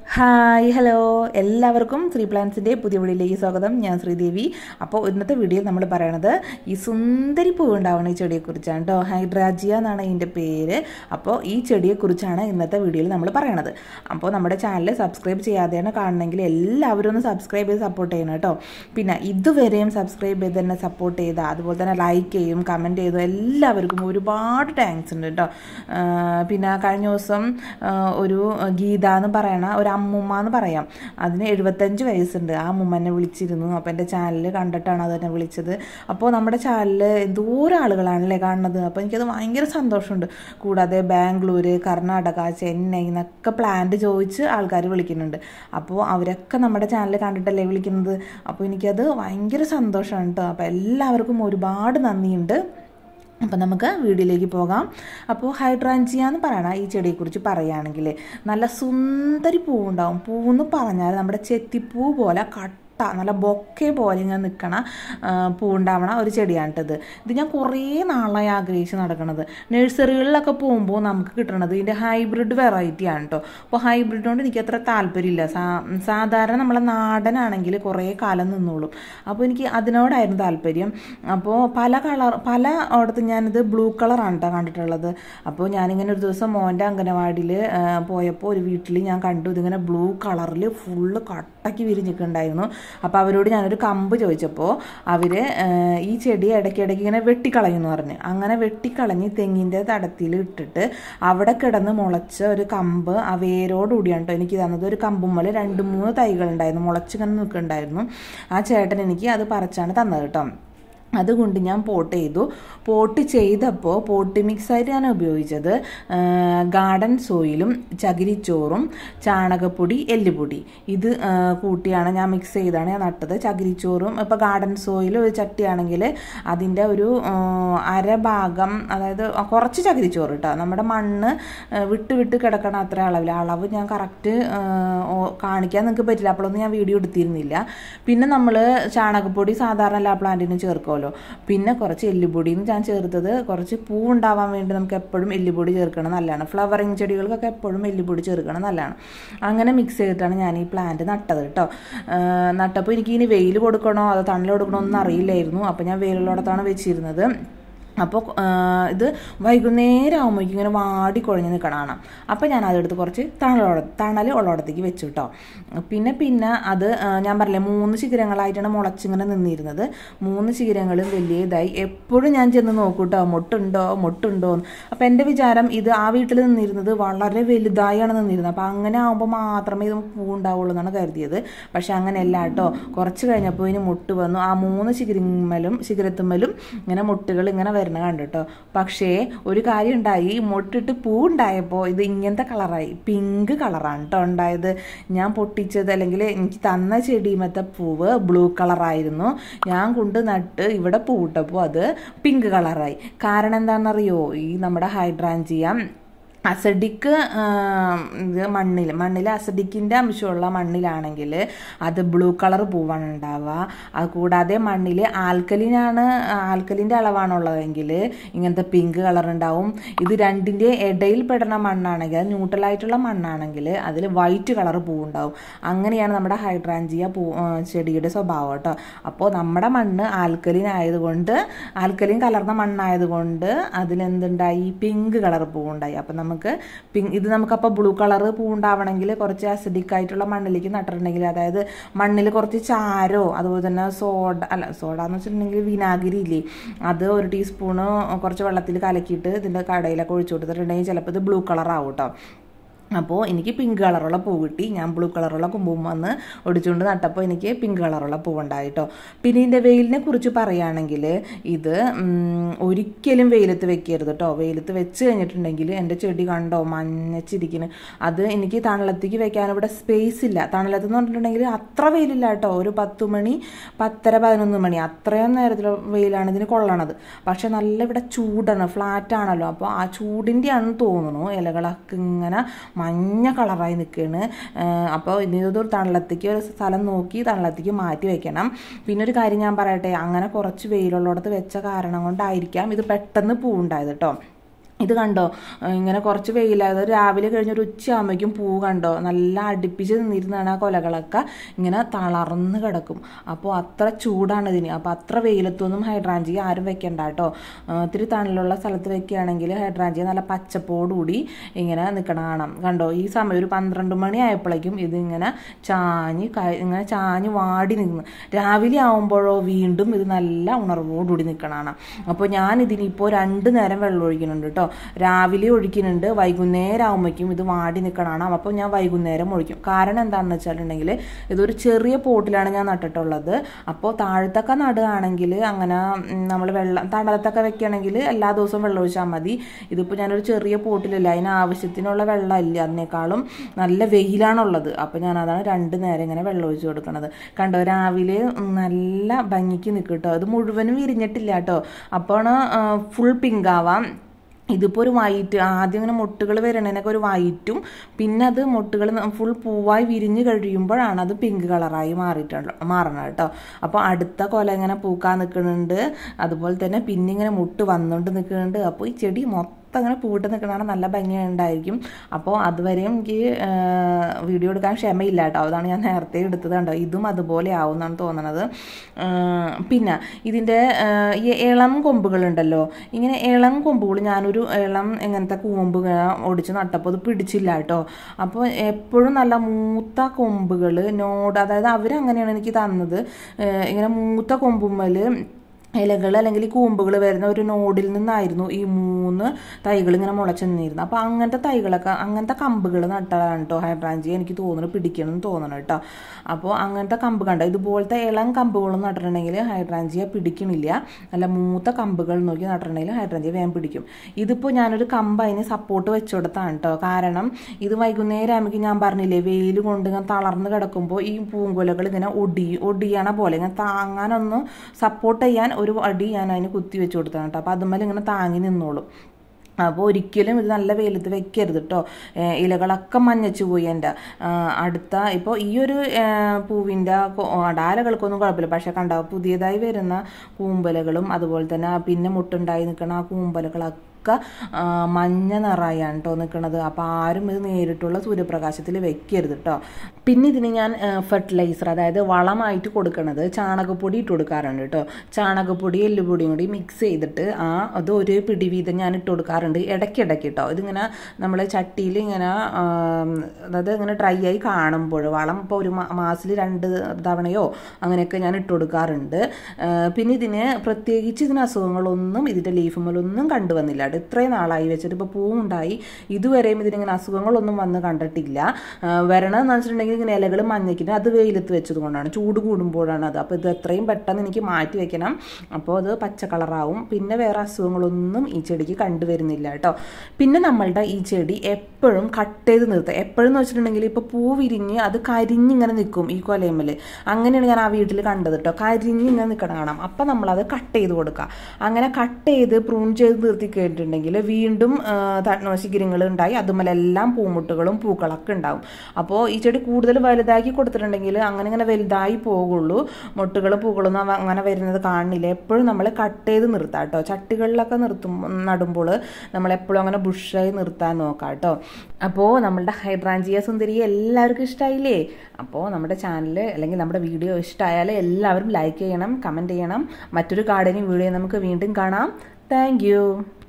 hi hello എല്ലാവർക്കും three പ്ലാൻസിൻ്റെ പുതിയ വീഡിയോയിലേക്ക് സ്വാഗതം ഞാൻ ശ്രീദേവി അപ്പോൾ ഇന്നത്തെ വീഡിയോയിൽ നമ്മൾ പറയണത് ഈ സുന്ദരി പൂ ഉണ്ടാവുന്ന ഈ ചെടിയെക്കുറിച്ചാണ് കേട്ടോ ഹൈഡ്രാജിയ എന്നാണ് ഇതിൻ്റെ പേര് അപ്പോൾ ഈ ചെടിയെക്കുറിച്ചാണ് ഇന്നത്തെ വീഡിയോയിൽ നമ്മൾ പറയണത് അപ്പോൾ നമ്മുടെ ചാനൽ സബ്സ്ക്രൈബ് ചെയ്യാതെയാണ് കാണണമെങ്കിൽ എല്ലാവരും ഒന്ന് സബ്സ്ക്രൈബ് ചെയ്ത് സപ്പോർട്ട് ചെയ്യണം കേട്ടോ പിന്നെ ഇതുവരെയും സബ്സ്ക്രൈബ് ചെയ്ത് തന്നെ സപ്പോർട്ട് ചെയ്ത അതുപോലെ തന്നെ ലൈക്ക് ചെയ്യും കമൻറ്റ് ചെയ്തു എല്ലാവർക്കും ഒരുപാട് താങ്ക്സ് ഉണ്ട് കേട്ടോ ആ, പിന്നെ കഴിഞ്ഞ ദിവസം ആ, ഒരു ഗീത എന്ന് പറയണ ഒരു അമ്മുമ്മ എന്ന് പറയാം അതിന് എഴുപത്തഞ്ച് വയസ്സുണ്ട് ആ അമ്മുമ്മനെ വിളിച്ചിരുന്നു അപ്പോൾ എൻ്റെ ചാനൽ കണ്ടിട്ടാണ് അതെന്നെ വിളിച്ചത് അപ്പോൾ നമ്മുടെ ചാനലിൽ എന്തോരം ആളുകളാണല്ലേ കാണുന്നത് അപ്പോൾ എനിക്കത് ഭയങ്കര സന്തോഷമുണ്ട് കൂടാതെ ബാംഗ്ലൂർ കർണാടക ചെന്നൈ എന്നൊക്കെ പ്ലാന്റ് ചോദിച്ച് ആൾക്കാർ വിളിക്കുന്നുണ്ട് അപ്പോൾ അവരൊക്കെ നമ്മുടെ ചാനൽ കണ്ടിട്ടല്ലേ വിളിക്കുന്നത് അപ്പോൾ എനിക്കത് ഭയങ്കര സന്തോഷമാണ് കേട്ടോ അപ്പോൾ എല്ലാവർക്കും ഒരുപാട് നന്ദിയുണ്ട് അപ്പം നമുക്ക് വീഡിയോയിലേക്ക് പോകാം അപ്പോൾ ഹൈഡ്രാഞ്ചിയ എന്ന് പറയണ ഈ ചെടിയെക്കുറിച്ച് പറയുകയാണെങ്കിൽ നല്ല സുന്ദരി പൂവുണ്ടാവും പൂവെന്ന് പറഞ്ഞാൽ നമ്മുടെ ചെത്തിപ്പൂ പോലെ കട്ട നല്ല ബൊക്കെ പോലെ ഇങ്ങനെ നിൽക്കണ പൂവുണ്ടാവണ ഒരു ചെടിയാണ് കേട്ടത് ഇത് ഞാൻ കുറേ നാളായി ആഗ്രഹിച്ച് നടക്കണത് നഴ്സറികളിലൊക്കെ പോകുമ്പോൾ നമുക്ക് കിട്ടണത് ഇതിൻ്റെ ഹൈബ്രിഡ് വെറൈറ്റി ആണ് കേട്ടോ അപ്പോൾ ഹൈബ്രിഡിനോട് എനിക്ക് അത്ര താല്പര്യമില്ല സാ സാധാരണ നമ്മളെ നാടനാണെങ്കിൽ കുറേ കാലം നിന്നോളും അപ്പോൾ എനിക്ക് അതിനോടായിരുന്നു താല്പര്യം അപ്പോൾ പല കളർ പല ഇടത്ത് ഞാനിത് ബ്ലൂ കളറാണ് കേട്ടോ കണ്ടിട്ടുള്ളത് അപ്പോൾ ഞാനിങ്ങനെ ഒരു ദിവസം മോൻ്റെ അംഗനവാടിയിൽ പോയപ്പോൾ ഒരു വീട്ടിൽ ഞാൻ കണ്ടു ഇതിങ്ങനെ ബ്ലൂ കളറിൽ ഫുള്ള് കട്ടയ്ക്ക് വിരിഞ്ഞിട്ടുണ്ടായിരുന്നു അപ്പോൾ അവരോട് ഞാനൊരു കമ്പ് ചോദിച്ചപ്പോൾ അവർ ഈ ചെടി ഇടയ്ക്കിടയ്ക്ക് ഇങ്ങനെ വെട്ടിക്കളയുമെന്ന് പറഞ്ഞ് അങ്ങനെ വെട്ടിക്കളഞ്ഞ് തെങ്ങിൻ്റെ തടത്തിൽ ഇട്ടിട്ട് അവിടെ കിടന്ന് മുളച്ച ഒരു കമ്പ് ആ വേരോടുകൂടിയാണ് കേട്ടോ എനിക്ക് തന്നത് ഒരു കമ്പുമ്മൽ രണ്ട് മൂന്ന് തൈകൾ ഉണ്ടായിരുന്നു മുളച്ചിങ്ങനെ നിൽക്കുന്നുണ്ടായിരുന്നു ആ ചേട്ടൻ എനിക്ക് അത് പറിച്ചാണ് തന്നത് കേട്ടോ അതുകൊണ്ട് ഞാൻ പോട്ട് ചെയ്തു പോട്ട് ചെയ്തപ്പോൾ പോട്ട് മിക്സായിട്ട് ഞാൻ ഉപയോഗിച്ചത് ഗാർഡൻ സോയിലും ചകിരിച്ചോറും ചാണകപ്പൊടി എല്ലുപൊടി ഇത് ആ, കൂട്ടിയാണ് ഞാൻ മിക്സ് ചെയ്താണ് ഞാൻ നട്ടത് ചകിരിച്ചോറും ഇപ്പോൾ ഗാർഡൻ സോയിൽ ഒരു ചട്ടിയാണെങ്കിൽ അതിൻ്റെ ഒരു ആ, അരഭാഗം അതായത് കുറച്ച് ചകിരിച്ചോറ് കേട്ടോ നമ്മുടെ മണ്ണ് ആ, വിട്ട് വിട്ട് കിടക്കണ അത്ര അളവിൽ അളവ് ഞാൻ കറക്റ്റ് കാണിക്കാൻ നിങ്ങൾക്ക് പറ്റില്ല അപ്പോഴൊന്നും ഞാൻ വീഡിയോ എടുത്തിരുന്നില്ല പിന്നെ നമ്മൾ ചാണകപ്പൊടി സാധാരണ എല്ലാ പ്ലാന്റിനും ചേർക്കുമല്ലോ പിന്നെ കുറച്ച് എല്ലുപൊടിയും ഞാൻ ചേർത്തത് കുറച്ച് പൂ ഉണ്ടാവാൻ വേണ്ടി നമുക്ക് എപ്പോഴും എല്ലുപൊടി ചേർക്കണം നല്ലതാണ് ഫ്ലവറിങ് ചെടികൾക്കൊക്കെ എപ്പോഴും എല്ലുപൊടി ചേർക്കണം നല്ലതാണ് അങ്ങനെ മിക്സ് ചെയ്തിട്ടാണ് ഞാൻ ഈ പ്ലാന്റ് നട്ടത് കേട്ടോ ആ, നട്ടപ്പോൾ എനിക്ക് ഇനി വെയിൽ കൊടുക്കണോ അതോ തണൽ കൊടുക്കണോ ഒന്നും അറിയില്ലായിരുന്നു അപ്പോൾ ഞാൻ വെയിലുള്ളിടത്താണ് വെച്ചിരുന്നത് അപ്പോൾ ഇത് വൈകുന്നേരം ആകുമ്പോഴേക്കും ഇങ്ങനെ വാടി കുഴഞ്ഞ് നിൽക്കണതാണ് അപ്പോൾ ഞാൻ അതെടുത്ത് കുറച്ച് തണലോട തണൽ ഉള്ളടത്തേക്ക് വെച്ചു കേട്ടോ പിന്നെ പിന്നെ അത് ആ, ഞാൻ പറഞ്ഞില്ലേ മൂന്ന് ശിഖരങ്ങളായിട്ടാണ് മുളച്ചിങ്ങനെ നിന്നിരുന്നത് മൂന്ന് ശിഖരങ്ങളും വലിയ ഇതായി എപ്പോഴും ഞാൻ ചെന്ന് നോക്കൂ കേട്ടോ മൊട്ടുണ്ടോ മൊട്ടുണ്ടോ എന്ന് അപ്പോൾ എൻ്റെ വിചാരം ഇത് ആ വീട്ടിൽ നിന്നിരുന്നത് വളരെ വലുതായാണ് നിന്നിരുന്നത് അപ്പോൾ അങ്ങനെ ആകുമ്പോൾ മാത്രമേ ഇത് പൂ ഉണ്ടാവുള്ളൂ എന്നാണ് കരുതിയത് പക്ഷെ അങ്ങനെയല്ല കേട്ടോ കുറച്ച് കഴിഞ്ഞപ്പോൾ ഇതിന് മുട്ട് വന്നു ആ മൂന്ന് ശിഖരമ്മലും ശിഖരത്തുമ്മലും ഇങ്ങനെ മുട്ടുകൾ ഇങ്ങനെ വരുന്ന കണ്ടു കേട്ടോ പക്ഷേ ഒരു കാര്യം ഉണ്ടായി മുട്ടിട്ട് പൂ ഉണ്ടായപ്പോൾ ഇത് ഇങ്ങനത്തെ കളറായി പിങ്ക് കളറാണ് കേട്ടോ ഉണ്ടായത് ഞാൻ പൊട്ടിച്ചത് അല്ലെങ്കിൽ എനിക്ക് തന്ന ചെടിമത്തെ പൂവ് ബ്ലൂ കളറായിരുന്നു ഞാൻ കൊണ്ട് നട്ട് ഇവിടെ പൂവിട്ടപ്പോൾ അത് പിങ്ക് കളറായി കാരണം എന്താണെന്നറിയോ ഈ നമ്മുടെ ഹൈഡ്രാഞ്ചിയ അസഡിക്ക് ഇത് മണ്ണിൽ മണ്ണിൽ അസഡിക്കിൻ്റെ അംശമുള്ള മണ്ണിലാണെങ്കിൽ അത് ബ്ലൂ കളർ പൂവാണ് ഉണ്ടാവുക അത് കൂടാതെ മണ്ണിൽ ആൽക്കലിനാണ് ആൽക്കലിൻ്റെ അളവാണുള്ളതെങ്കിൽ ഇങ്ങനത്തെ പിങ്ക് കളർ ഉണ്ടാവും ഇത് രണ്ടിൻ്റെ ഇടയിൽ പെടുന്ന മണ്ണാണെങ്കിൽ അത് ന്യൂട്രലായിട്ടുള്ള മണ്ണാണെങ്കിൽ അതിൽ വൈറ്റ് കളർ പൂവുണ്ടാവും അങ്ങനെയാണ് നമ്മുടെ ഹൈഡ്രാഞ്ചിയ പൂ ആ, ചെടിയുടെ സ്വഭാവം കേട്ടോ അപ്പോൾ നമ്മുടെ മണ്ണ് ആൽക്കലിൻ ആയതുകൊണ്ട് ആൽക്കലിൻ കലർന്ന മണ്ണായതുകൊണ്ട് അതിലെന്തുണ്ടായി പിങ്ക് കളർ പൂവുണ്ടായി അപ്പം നമുക്ക് പിങ്ക് ഇത് നമുക്കപ്പോൾ ബ്ലൂ കളർ പൂവുണ്ടാവണമെങ്കിൽ കുറച്ച് അസിഡിക് ആയിട്ടുള്ള മണ്ണിലേക്ക് നട്ടിട്ടുണ്ടെങ്കിൽ അതായത് മണ്ണിൽ കുറച്ച് ചാരോ അതുപോലെ തന്നെ സോഡ അല്ല സോഡ എന്ന് വെച്ചിട്ടുണ്ടെങ്കിൽ വിനാഗിരി ഇല്ലേ അത് ഒരു ടീസ്പൂണ് കുറച്ച് വെള്ളത്തിൽ കലക്കിയിട്ട് ഇതിൻ്റെ കടയിലൊക്കെ ഒഴിച്ചു കൊടുത്തിട്ടുണ്ടെങ്കിൽ ചിലപ്പോൾ ഇത് ബ്ലൂ കളർ ആവും കേട്ടോ അപ്പോൾ എനിക്ക് പിങ്ക് കളറുള്ള പൂ കിട്ടി ഞാൻ ബ്ലൂ കളറുള്ള കുമ്പും വന്ന് ഒടിച്ചുകൊണ്ട് നട്ടപ്പോൾ എനിക്ക് പിങ്ക് കളറുള്ള പൂവുണ്ടായി കേട്ടോ പിന്നെ ഇതിൻ്റെ വെയിലിനെ കുറിച്ച് പറയുകയാണെങ്കിൽ ഇത് ഉം, ഒരിക്കലും വെയിലത്ത് വെക്കരുത് കേട്ടോ വെയിലത്ത് വെച്ച് കഴിഞ്ഞിട്ടുണ്ടെങ്കിൽ എൻ്റെ ചെടി കണ്ടോ മഞ്ഞച്ചിരിക്കുന്നു അത് എനിക്ക് തണലത്തേക്ക് വെക്കാൻ ഇവിടെ സ്പേസ് ഇല്ല തണലത്ത് എന്ന് പറഞ്ഞിട്ടുണ്ടെങ്കിൽ അത്ര വെയിലില്ല കേട്ടോ ഒരു പത്ത് മണി പത്തര പതിനൊന്ന് മണി അത്രയും നേരത്തിൽ വെയിലാണ് ഇതിന് കൊള്ളണത് പക്ഷെ നല്ല ഇവിടെ ചൂടാണ് ഫ്ലാറ്റ് ആണല്ലോ അപ്പോൾ ആ ചൂടിൻ്റെ ആണെന്ന് തോന്നുന്നു ഇലകളൊക്കെ ഇങ്ങനെ മഞ്ഞ കളറായി നിൽക്കുകയാണ് അപ്പോൾ ഇതൊരു തണലത്തേക്ക് ഒരു സ്ഥലം നോക്കി തണലത്തേക്ക് മാറ്റി വെക്കണം പിന്നെ ഒരു കാര്യം ഞാൻ പറയട്ടെ അങ്ങനെ കുറച്ച് വെയിലുള്ളിടത്ത് വെച്ച കാരണം കൊണ്ടായിരിക്കാം ഇത് പെട്ടെന്ന് പൂവുണ്ടായത് കേട്ടോ ഇത് കണ്ടോ ഇങ്ങനെ കുറച്ച് വെയിലായത് രാവിലെ കഴിഞ്ഞൊരു ഉച്ചയാകുമ്പോഴേക്കും പൂ കണ്ടോ നല്ല അടുപ്പിച്ച് നിന്നിരുന്നാണ് ആ കൊലകളൊക്കെ ഇങ്ങനെ തളർന്ന് കിടക്കും അപ്പോൾ അത്ര ചൂടാണ് ഇതിന് അപ്പോൾ അത്ര വെയിലത്തൊന്നും ഹൈഡ്രാഞ്ചിയ ആരും വെക്കണ്ട കേട്ടോ ഇത്തിരി തണലുള്ള സ്ഥലത്ത് വെക്കുകയാണെങ്കിൽ ഹൈഡ്രാഞ്ചിയ നല്ല പച്ചപ്പോടുകൂടി ഇങ്ങനെ നിൽക്കണ കാണാം കണ്ടോ ഈ സമയം ഒരു പന്ത്രണ്ട് മണി ആയപ്പോഴേക്കും ഇതിങ്ങനെ ചാഞ്ഞ് ഇങ്ങനെ ചാഞ്ഞ് വാടി നിന്ന് രാവിലെ ആവുമ്പോഴോ വീണ്ടും ഇത് നല്ല ഉണർവോടുകൂടി നിൽക്കണതാണ് അപ്പോൾ ഞാൻ ഇതിനിപ്പോൾ രണ്ട് നേരം വെള്ളം ഒഴിക്കുന്നുണ്ട് കേട്ടോ രാവിലെ ഒഴിക്കുന്നുണ്ട് വൈകുന്നേരം ആകുമ്പോഴേക്കും ഇത് വാടി നിൽക്കണതാണ് അപ്പോൾ ഞാൻ വൈകുന്നേരം ഒഴിക്കും കാരണം എന്താണെന്ന് വെച്ചിട്ടുണ്ടെങ്കിൽ ഇതൊരു ചെറിയ പോട്ടിലാണ് ഞാൻ നട്ടിട്ടുള്ളത് അപ്പോൾ താഴത്തൊക്കെ നടുകയാണെങ്കിൽ അങ്ങനെ നമ്മൾ വെള്ളം തണലത്തൊക്കെ വെക്കുകയാണെങ്കിൽ എല്ലാ ദിവസവും വെള്ളം ഒഴിച്ചാൽ മതി ഇതിപ്പോൾ ഞാനൊരു ചെറിയ പോട്ടിലില്ല അതിന് ആവശ്യത്തിനുള്ള വെള്ളം ഇല്ല അതിനേക്കാളും നല്ല വെയിലാണുള്ളത് അപ്പോൾ ഞാൻ അതാണ് രണ്ട് നേരം ഇങ്ങനെ വെള്ളം ഒഴിച്ച് കൊടുക്കുന്നത് കണ്ടോ രാവിലെ നല്ല ഭംഗിക്ക് നിൽക്കും കേട്ടോ അത് മുഴുവനും വിരിഞ്ഞിട്ടില്ല കേട്ടോ അപ്പോൾ ഫുൾ പിങ്ക് ആവാം ഇതിപ്പോൾ ഒരു വൈറ്റ് ആദ്യം ഇങ്ങനെ മുട്ടുകൾ വരണതിനൊക്കെ ഒരു വൈറ്റും പിന്നെ അത് മുട്ടുകൾ ഫുൾ പൂവായി വിരിഞ്ഞ് കഴിയുമ്പോഴാണ് അത് പിങ്ക് കളറായി മാറിയിട്ടുള്ള മാറണം കേട്ടോ അപ്പോൾ അടുത്ത കൊല ഇങ്ങനെ പൂക്കാൻ നിൽക്കുന്നുണ്ട് അതുപോലെ തന്നെ പിന്നെ ഇങ്ങനെ മുട്ട് വന്നുകൊണ്ട് നിൽക്കുന്നുണ്ട് അപ്പോൾ ഈ ചെടി മൊത്തം അങ്ങനെ പൂട്ട് നിൽക്കണതാണ് നല്ല ഭംഗിയുണ്ടായിരിക്കും അപ്പോൾ അതുവരെയും എനിക്ക് വീഡിയോ എടുക്കാൻ ക്ഷമയില്ല കേട്ടോ അതാണ് ഞാൻ നേരത്തെ എടുത്തത് കണ്ടോ ഇതും അതുപോലെ ആവും എന്നാണ് തോന്നണത് പിന്നെ ഇതിൻ്റെ ഈ ഇളം കൊമ്പുകളുണ്ടല്ലോ ഇങ്ങനെ ഇളം കൊമ്പുകൾ ഞാനൊരു ഇളം എങ്ങനത്തെ കൂമ്പ് ഒടിച്ച് നട്ടപ്പോൾ അത് പിടിച്ചില്ല കേട്ടോ അപ്പോൾ എപ്പോഴും നല്ല മൂത്ത കൊമ്പുകൾ നോട് അതായത് അവരങ്ങനെയാണ് എനിക്ക് തന്നത് ഇങ്ങനെ മൂത്ത കൊമ്പുമ്മൽ ഇലകൾ അല്ലെങ്കിൽ ഈ കൂമ്പുകൾ വരുന്ന ഒരു നോഡിൽ നിന്നായിരുന്നു ഈ മൂന്ന് തൈകൾ ഇങ്ങനെ മുളച്ചു നിന്നിരുന്നത് അപ്പോൾ അങ്ങനത്തെ തൈകളൊക്കെ അങ്ങനത്തെ കമ്പുകൾ നട്ടതാണ് കേട്ടോ ഹൈഡ്രാഞ്ചി എനിക്ക് തോന്നുന്നു പിടിക്കണം എന്ന് തോന്നണം കേട്ടോ അപ്പോൾ അങ്ങനത്തെ കമ്പ് കണ്ടോ ഇതുപോലത്തെ ഇളം കമ്പുകളും നട്ടിട്ടുണ്ടെങ്കിൽ ഹൈഡ്രാഞ്ചിയ പിടിക്കണില്ല നല്ല മൂത്ത കമ്പുകൾ നോക്കി നട്ടിട്ടുണ്ടെങ്കിൽ ഹൈഡ്രാഞ്ചിയ വേഗം പിടിക്കും ഇതിപ്പോൾ ഞാനൊരു കമ്പ് അതിന് സപ്പോർട്ട് വെച്ചു കൊടുത്താണ് കേട്ടോ കാരണം ഇത് വൈകുന്നേരം ആകുമ്പോൾ ഞാൻ പറഞ്ഞില്ലേ വെയിൽ കൊണ്ട് ഇങ്ങനെ തളർന്ന് കിടക്കുമ്പോൾ ഈ പൂങ്കുലകൾ ഇങ്ങനെ ഒടി ഒടിയണ പോലെ ഇങ്ങനെ താങ്ങാനൊന്ന് സപ്പോർട്ട് ചെയ്യാൻ ഒരു അടി ഞാൻ അതിന് കുത്തി വെച്ച് കൊടുത്താണ് കേട്ടോ അപ്പോൾ അതുമ്മേൽ ഇങ്ങനെ താങ്ങി നിന്നോളും അപ്പോൾ ഒരിക്കലും ഇത് നല്ല വെയിലത്ത് വെക്കരുത് കേട്ടോ ഇലകളൊക്കെ മഞ്ഞച്ചു പോയി എൻ്റെ അടുത്ത ഇപ്പോൾ ഈ ഒരു പൂവിൻ്റെ ഡാലകൾക്കൊന്നും കുഴപ്പമില്ല പക്ഷേ കണ്ടോ പുതിയതായി വരുന്ന കൂമ്പലകളും അതുപോലെ തന്നെ പിന്നെ മുട്ടുണ്ടായി നിൽക്കുന്ന ആ കൂമ്പലകളൊക്കെ ഒക്കെ മഞ്ഞ നിറയാണ് കേട്ടോ നിൽക്കുന്നത് അപ്പോൾ ആരും ഇത് നേരിട്ടുള്ള സൂര്യപ്രകാശത്തിൽ വെക്കരുത് കേട്ടോ പിന്നെ ഇതിന് ഞാൻ ഫെർട്ടിലൈസർ അതായത് വളമായിട്ട് കൊടുക്കണത് ചാണകപ്പൊടി ഇട്ട് കൊടുക്കാറുണ്ട് കേട്ടോ ചാണകപ്പൊടി എല്ലുപൊടിയും കൂടി മിക്സ് ചെയ്തിട്ട് ആ അത് ഒരു പിടി വീതം ഞാൻ ഇട്ട് കൊടുക്കാറുണ്ട് ഇടയ്ക്കിടയ്ക്ക് കേട്ടോ ഇതിങ്ങനെ നമ്മൾ ചട്ടിയിൽ ഇങ്ങനെ അതായത് ഇങ്ങനെ ഡ്രൈ ആയി കാണുമ്പോൾ വളം ഇപ്പോൾ ഒരു മാസത്തിൽ രണ്ട് തവണയോ അങ്ങനെയൊക്കെ ഞാൻ ഇട്ട് കൊടുക്കാറുണ്ട് പിന്നെ ഇതിന് പ്രത്യേകിച്ച് ഇതിന് അസുഖങ്ങളൊന്നും ഇതിൻ്റെ ലീഫുമലൊന്നും കണ്ടുവന്നില്ല കേട്ടോ ഇത്രയും നാളായി വെച്ചിട്ട് ഇപ്പോൾ പൂവുണ്ടായി ഇതുവരെയും ഇതിനിങ്ങനെ അസുഖങ്ങളൊന്നും വന്ന് കണ്ടിട്ടില്ല വരണമെന്ന് വെച്ചിട്ടുണ്ടെങ്കിൽ ഇങ്ങനെ ഇലകൾ മഞ്ഞയ്ക്കിന് അത് വെയിലത്ത് വെച്ചത് കൊണ്ടാണ് ചൂട് കൂടുമ്പോഴാണ് അത് അപ്പോൾ ഇത് എത്രയും പെട്ടെന്ന് എനിക്ക് മാറ്റി വെക്കണം അപ്പോൾ അത് പച്ച കളറാവും പിന്നെ വേറെ അസുഖങ്ങളൊന്നും ഈ ചെടിക്ക് കണ്ടുവരുന്നില്ല കേട്ടോ പിന്നെ നമ്മളുടെ ഈ ചെടി എപ്പോഴും കട്ട് ചെയ്ത് നിർത്തുക എപ്പോഴും എന്ന് വെച്ചിട്ടുണ്ടെങ്കിൽ ഇപ്പോൾ പൂ വിരിഞ്ഞ് അത് കരിഞ്ഞിങ്ങനെ നിൽക്കും ഈ കൊലയമ്മൽ അങ്ങനെയാണ് ഞാൻ ആ വീട്ടിൽ കണ്ടത് കേട്ടോ കരിഞ്ഞ് ഇങ്ങനെ നിൽക്കണം കാണാം അപ്പം നമ്മളത് കട്ട് ചെയ്ത് കൊടുക്കുക അങ്ങനെ കട്ട് ചെയ്ത് പ്രൂൺ ചെയ്ത് നിർത്തി കഴിഞ്ഞിട്ടുണ്ടെങ്കിൽ വീണ്ടും ശിഖരങ്ങൾ ഉണ്ടായി അതുമല്ലെല്ലാം പൂമുട്ടുകളും പൂക്കളൊക്കെ ഉണ്ടാവും അപ്പോൾ ഈ ചെടി കൂടുതൽ വലുതാക്കി കൊടുത്തിട്ടുണ്ടെങ്കിൽ അങ്ങനെ ഇങ്ങനെ വലുതായി പോകുള്ളൂ മുട്ടുകളും പൂക്കളൊന്നും അങ്ങനെ വരുന്നത് കാണില്ല എപ്പോഴും നമ്മൾ കട്ട് ചെയ്ത് നിർത്താം കേട്ടോ ചട്ടികളിലൊക്കെ നിർത്തും നടുമ്പോൾ നമ്മൾ എപ്പോഴും അങ്ങനെ ബുഷായി നിർത്താൻ നോക്കാം കേട്ടോ അപ്പോൾ നമ്മളുടെ ഹൈഡ്രാഞ്ചിയ സുന്ദരി എല്ലാവർക്കും ഇഷ്ടമായില്ലേ അപ്പോൾ നമ്മുടെ ചാനൽ അല്ലെങ്കിൽ നമ്മുടെ വീഡിയോ ഇഷ്ടമായാൽ എല്ലാവരും ലൈക്ക് ചെയ്യണം കമൻറ്റ് ചെയ്യണം മറ്റൊരു ഗാർഡനിങ് വീഡിയോ നമുക്ക് വീണ്ടും കാണാം താങ്ക്